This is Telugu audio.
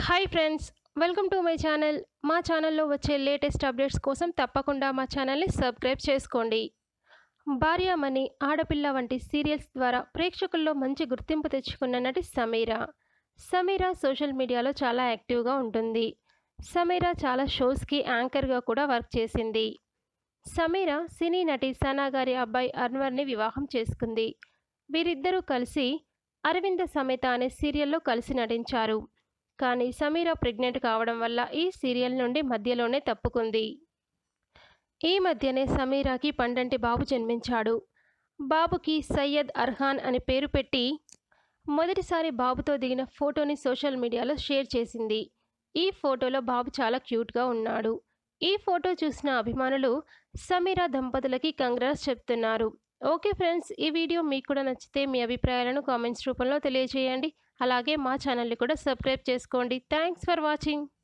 hi friends welcome to my channel మా ఛానల్లో వచ్చే లేటెస్ట్ అప్డేట్స్ కోసం తప్పకుండా మా ఛానల్ని సబ్స్క్రైబ్ చేసుకోండి భార్యామణి ఆడపిల్ల వంటి సీరియల్స్ ద్వారా ప్రేక్షకుల్లో మంచి గుర్తింపు తెచ్చుకున్న నటి సమీరా సమీరా సోషల్ మీడియాలో చాలా యాక్టివ్గా ఉంటుంది సమీరా చాలా షోస్కి యాంకర్గా కూడా వర్క్ చేసింది సమీరా సినీ నటి సనా గారి అబ్బాయి అన్వర్ని వివాహం చేసుకుంది వీరిద్దరూ కలిసి అరవింద సమేత అనే సీరియల్లో కలిసి నటించారు కానీ సమీర ప్రెగ్నెంట్ కావడం వల్ల ఈ సీరియల్ నుండి మధ్యలోనే తప్పుకుంది ఈ మధ్యనే సమీరాకి పండంటి బాబు జన్మించాడు బాబుకి సయ్యద్ అర్హాన్ అని పేరు పెట్టి మొదటిసారి బాబుతో దిగిన ఫోటోని సోషల్ మీడియాలో షేర్ చేసింది ఈ ఫోటోలో బాబు చాలా క్యూట్గా ఉన్నాడు ఈ ఫోటో చూసిన అభిమానులు సమీరా దంపతులకి కంగ్రాట్స్ చెప్తున్నారు ఓకే ఫ్రెండ్స్ ఈ వీడియో మీకు కూడా నచ్చితే మీ అభిప్రాయాలను కామెంట్స్ రూపంలో తెలియజేయండి అలాగే మా ఛానల్ని కూడా సబ్స్క్రైబ్ చేసుకోండి థ్యాంక్స్ ఫర్ వాచింగ్